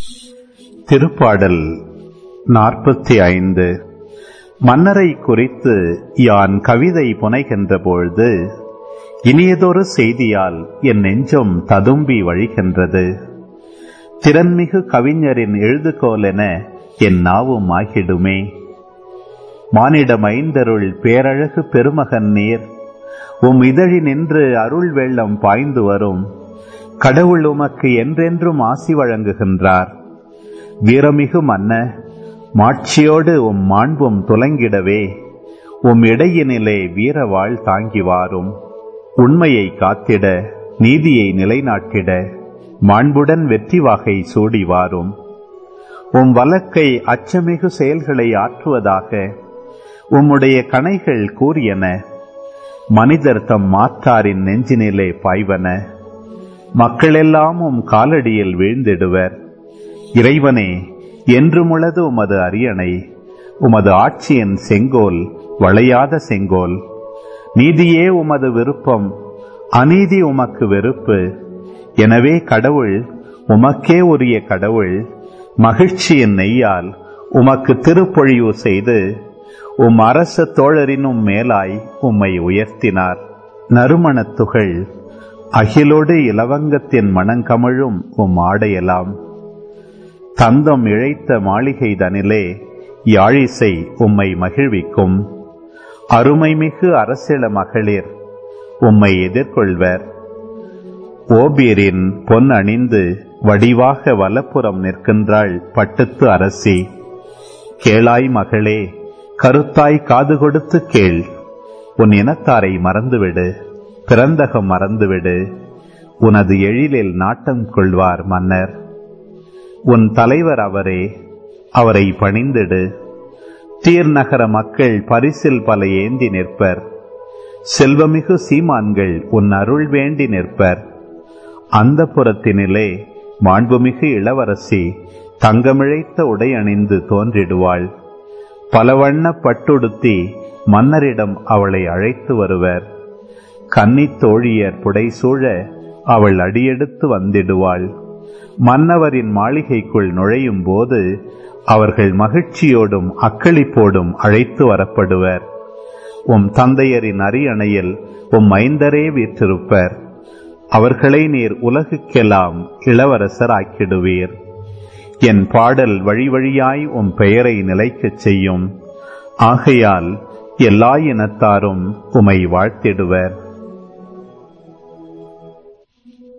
திருப்பாடல் நாற்பத்தி ஐந்து மன்னரை குறித்து யான் கவிதை புனைகின்ற பொழுது இனியதொரு செய்தியால் என் நெஞ்சம் ததும்பி வழிகின்றது திறன்மிகு கவிஞரின் எழுதுகோலென என் நாவும் ஆகிடுமே மானிட மைந்தருள் பேரழகு பெருமகன் நீர் உம் இதழி நின்று அருள் வெள்ளம் பாய்ந்து வரும் கடவுள் உமக்கு என்றென்றும் ஆசி வழங்குகின்றார் வீரமிகு மன்ன மாட்சியோடு உம் மாண்பும் துலங்கிடவே உம் இடையினிலே வீரவாள் தாங்கி வாரும் உண்மையை காத்திட நீதியை நிலைநாட்டிட மாண்புடன் வெற்றி வாகை சூடி வாரும் உம் வழக்கை அச்சமிகு செயல்களை ஆற்றுவதாக உம்முடைய கணைகள் கூறியன மனிதர் தம் மாற்றாரின் நெஞ்சினிலே பாய்வன மக்களெல்லாம் உம் காலடியில் வீழ்ந்திடுவர் இறைவனே என்றுமுளது உமது அரியணை உமது ஆட்சியின் செங்கோல் வளையாத செங்கோல் நீதியே உமது விருப்பம் அநீதி உமக்கு வெறுப்பு எனவே கடவுள் உமக்கே உரிய கடவுள் மகிழ்ச்சியின் நெய்யால் உமக்கு திருப்பொழிவு செய்து உம் அரச தோழரினும் மேலாய் உம்மை உயர்த்தினார் நறுமணத்துகள் அகிலோடு இலவங்கத்தின் மணங்கமழும் உம் ஆடையலாம் தந்தம் இழைத்த மாளிகை தனிலே யாழிசை உம்மை மகிழ்விக்கும் அருமைமிகு அரசியல மகளிர் உம்மை எதிர்கொள்வர் ஓபீரின் பொன் அணிந்து வடிவாக வலப்புறம் நிற்கின்றாள் பட்டுத்து அரசி கேளாய் மகளே கருத்தாய் காது கொடுத்து கேள் உன் இனத்தாரை மறந்துவிடு பிறந்தகம் மறந்துவிடு உனது எழிலில் நாட்டம் கொள்வார் மன்னர் உன் தலைவர் அவரே அவரை பணிந்திடு தீர் நகர மக்கள் பரிசில் பல ஏந்தி நிற்பர் செல்வமிகு சீமான்கள் உன் அருள் வேண்டி நிற்பர் அந்த புறத்தினிலே மாண்புமிகு இளவரசி தங்கமிழைத்த உடை அணிந்து தோன்றிடுவாள் பல வண்ண பட்டுடுத்தி மன்னரிடம் அவளை அழைத்து வருவர் கன்னித் தோழியர் புடைசூழ அவள் அடியெடுத்து வந்திடுவாள் மன்னவரின் மாளிகைக்குள் நுழையும் போது அவர்கள் மகிழ்ச்சியோடும் அக்களிப்போடும் அழைத்து வரப்படுவர் உம் தந்தையரின் அரியணையில் உம் மைந்தரே வீற்றிருப்பர் அவர்களை நீர் உலகுக்கெல்லாம் இளவரசர் ஆக்கிடுவீர் என் பாடல் வழி வழியாய் உம் பெயரை நிலைக்கச் செய்யும் ஆகையால் எல்லா இனத்தாரும் உமை வாழ்த்திடுவர்